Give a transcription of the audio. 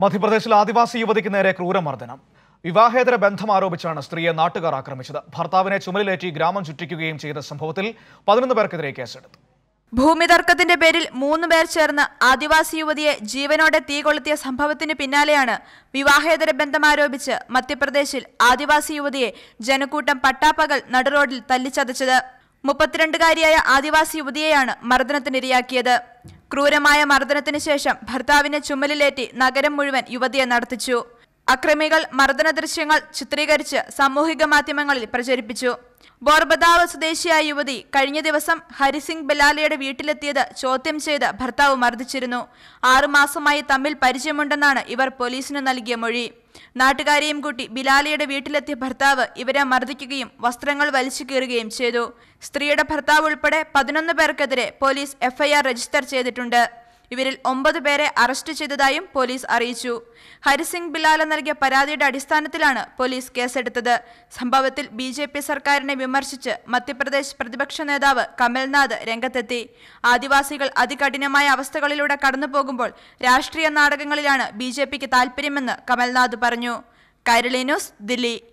മധ്യപ്രദേശിൽ ആദിവാസി യുവതിക്ക് നേരെ ക്രൂരമർദ്ദനം വിവാഹേതര ബന്ധം ആരോപിച്ചാണ് സ്ത്രീയെ നാട്ടുകാർ ആക്രമിച്ചത് ഭർത്താവിനെ ചുമലിലേറ്റി ഗ്രാമം ചുറ്റിക്കുകയും ചെയ്ത സംഭവത്തിൽ പതിനൊന്ന് പേർക്കെതിരെ കേസെടുത്തു ഭൂമി തർക്കത്തിന്റെ പേരിൽ മൂന്ന് പേർ ചേർന്ന് ആദിവാസി യുവതിയെ ജീവനോടെ തീ കൊളുത്തിയ സംഭവത്തിന് പിന്നാലെയാണ് വിവാഹേതര ബന്ധം ആരോപിച്ച് മധ്യപ്രദേശിൽ ആദിവാസി യുവതിയെ ജനക്കൂട്ടം പട്ടാപ്പകൽ നടുറോഡിൽ തല്ലിച്ചതച്ചത് മുപ്പത്തിരണ്ടുകാരിയായ ആദിവാസി യുവതിയെയാണ് മർദ്ദനത്തിനിരയാക്കിയത് ക്രൂരമായ മർദ്ദനത്തിന് ശേഷം ഭർത്താവിനെ ചുമലിലേറ്റി നഗരം മുഴുവൻ യുവതിയെ നടത്തിച്ചു അക്രമികൾ മർദ്ദന ദൃശ്യങ്ങൾ ചിത്രീകരിച്ച് സാമൂഹിക മാധ്യമങ്ങളിൽ പ്രചരിപ്പിച്ചു ബോർബദാവ് സ്വദേശിയായ യുവതി കഴിഞ്ഞ ദിവസം ഹരിസിംഗ് ബലാലയുടെ വീട്ടിലെത്തിയത് ചോദ്യം ചെയ്ത് ഭർത്താവ് മർദ്ദിച്ചിരുന്നു ആറുമാസമായി തമ്മിൽ പരിചയമുണ്ടെന്നാണ് ഇവർ പോലീസിന് നൽകിയ മൊഴി നാട്ടുകാരെയും കൂട്ടി ബിലാലയുടെ വീട്ടിലെത്തിയ ഭർത്താവ് ഇവരെ മർദ്ദിക്കുകയും വസ്ത്രങ്ങൾ വലിച്ചു കീറുകയും ചെയ്തു സ്ത്രീയുടെ ഭർത്താവ് ഉൾപ്പെടെ പതിനൊന്ന് പേർക്കെതിരെ പോലീസ് എഫ്ഐആർ രജിസ്റ്റർ ചെയ്തിട്ടുണ്ട് ഇവരിൽ ഒമ്പത് പേരെ അറസ്റ്റ് ചെയ്തതായും പോലീസ് അറിയിച്ചു ഹരിസിംഗ് ബിലാല നൽകിയ പരാതിയുടെ അടിസ്ഥാനത്തിലാണ് പോലീസ് കേസെടുത്തത് സംഭവത്തിൽ ബി ജെ പി സർക്കാരിനെ വിമർശിച്ച് മധ്യപ്രദേശ് പ്രതിപക്ഷ നേതാവ് കമൽനാഥ് രംഗത്തെത്തി ആദിവാസികൾ അതികഠിനമായ അവസ്ഥകളിലൂടെ കടന്നുപോകുമ്പോൾ രാഷ്ട്രീയ നാടകങ്ങളിലാണ് ബി ജെ പിക്ക് താൽപ്പര്യമെന്ന് കമൽനാഥ് പറഞ്ഞു കൈരളി ന്യൂസ് ദില്ലി